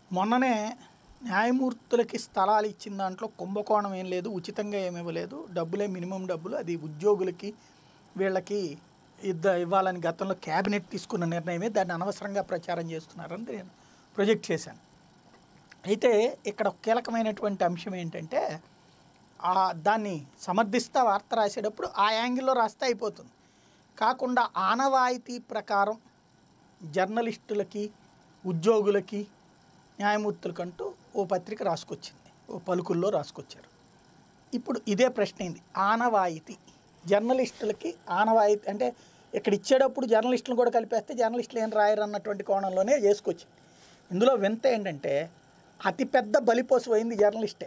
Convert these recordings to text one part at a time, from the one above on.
మొన్ననే న్యాయమూర్తులకి స్థలాలు ఇచ్చిన దాంట్లో కుంభకోణం ఏం లేదు ఉచితంగా ఏమి ఇవ్వలేదు డబ్బులే మినిమం డబ్బులు అది ఉద్యోగులకి వీళ్ళకి ఇద్ద ఇవ్వాలని గతంలో క్యాబినెట్ తీసుకున్న నిర్ణయమే దాన్ని అనవసరంగా ప్రచారం చేస్తున్నారని నేను ప్రొజెక్ట్ చేశాను అయితే ఇక్కడ ఒక కీలకమైనటువంటి అంశం ఏంటంటే ఆ దాన్ని సమర్థిస్తా వార్త రాసేటప్పుడు ఆ యాంగిల్లో రాస్తే అయిపోతుంది కాకుండా ఆనవాయితీ ప్రకారం జర్నలిస్టులకి ఉద్యోగులకి న్యాయమూర్తులకంటూ ఓ పత్రిక రాసుకొచ్చింది ఓ పలుకుల్లో రాసుకొచ్చారు ఇప్పుడు ఇదే ప్రశ్న అయింది ఆనవాయితీ జర్నలిస్టులకి ఆనవాయితీ అంటే ఇక్కడ ఇచ్చేటప్పుడు జర్నలిస్టులను కూడా కలిపేస్తే జర్నలిస్టులు ఏం రాయరు అన్నటువంటి కోణంలోనే చేసుకొచ్చింది ఇందులో వింత ఏంటంటే అతిపెద్ద బలిపోసు అయింది జర్నలిస్టే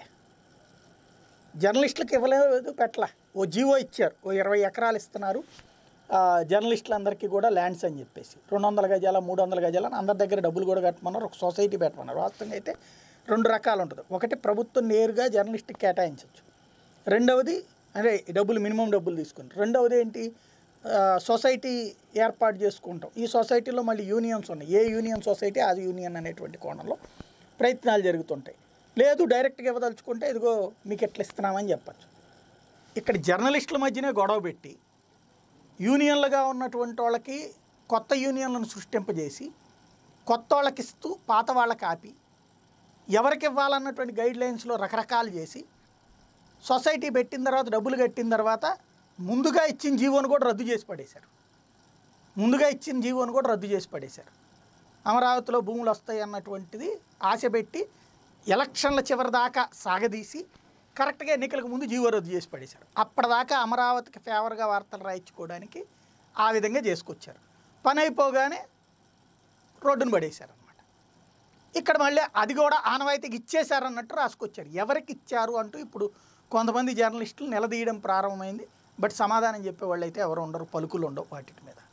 జర్నలిస్టులకు ఇవ్వలేదు పెట్టల ఓ జీవో ఇచ్చారు ఓ ఇరవై ఎకరాలు ఇస్తున్నారు ఆ, జర్నలిస్టులందరికీ కూడా ల్యాండ్స్ అని చెప్పేసి రెండు వందల గజాల మూడు వందల గజాల అని అందరి దగ్గర డబ్బులు కూడా కట్టమన్నారు ఒక సొసైటీ పెట్టమన్నారు వాస్తవంగా అయితే రెండు రకాలు ఉంటుంది ఒకటి ప్రభుత్వం నేరుగా జర్నలిస్ట్కి కేటాయించవచ్చు రెండవది అదే డబ్బులు మినిమం డబ్బులు తీసుకుని రెండవది ఏంటి ఆ, సొసైటీ ఏర్పాటు చేసుకుంటాం ఈ సొసైటీలో మళ్ళీ యూనియన్స్ ఉన్నాయి ఏ యూనియన్ సొసైటీ అది యూనియన్ అనేటువంటి కోణంలో ప్రయత్నాలు జరుగుతుంటాయి లేదు డైరెక్ట్గా ఇవ్వదలుచుకుంటే ఇదిగో మీకు ఎట్లా ఇస్తున్నామని చెప్పచ్చు ఇక్కడ జర్నలిస్టుల మధ్యనే గొడవ పెట్టి యూనియన్లుగా ఉన్నటువంటి వాళ్ళకి కొత్త యూనియన్లను సృష్టింపజేసి కొత్త వాళ్ళకి ఇస్తూ పాత వాళ్ళకి ఆపి ఎవరికి ఇవ్వాలన్నటువంటి గైడ్ లైన్స్లో రకరకాలు చేసి సొసైటీ పెట్టిన తర్వాత డబ్బులు కట్టిన తర్వాత ముందుగా ఇచ్చిన జీవోను కూడా రద్దు చేసి పడేశారు ముందుగా ఇచ్చిన జీవోను కూడా రద్దు చేసి పడేశారు అమరావతిలో భూములు వస్తాయి అన్నటువంటిది ఆశ పెట్టి ఎలక్షన్ల చివరి దాకా సాగదీసి కరెక్ట్గా ఎన్నికలకు ముందు జీవో రద్దు చేసి పడేశారు అప్పటిదాకా అమరావతికి ఫేవర్గా వార్తలు రాయించుకోవడానికి ఆ విధంగా చేసుకొచ్చారు పని అయిపోగానే రోడ్డును పడేశారు అనమాట ఇక్కడ మళ్ళీ అది కూడా ఆనవాయితీకి ఇచ్చేశారు అన్నట్టు రాసుకొచ్చారు ఎవరికి ఇచ్చారు అంటూ ఇప్పుడు కొంతమంది జర్నలిస్టులు నిలదీయడం ప్రారంభమైంది బట్ సమాధానం చెప్పే వాళ్ళు అయితే ఎవరు ఉండరు పలుకులు ఉండవు వాటి మీద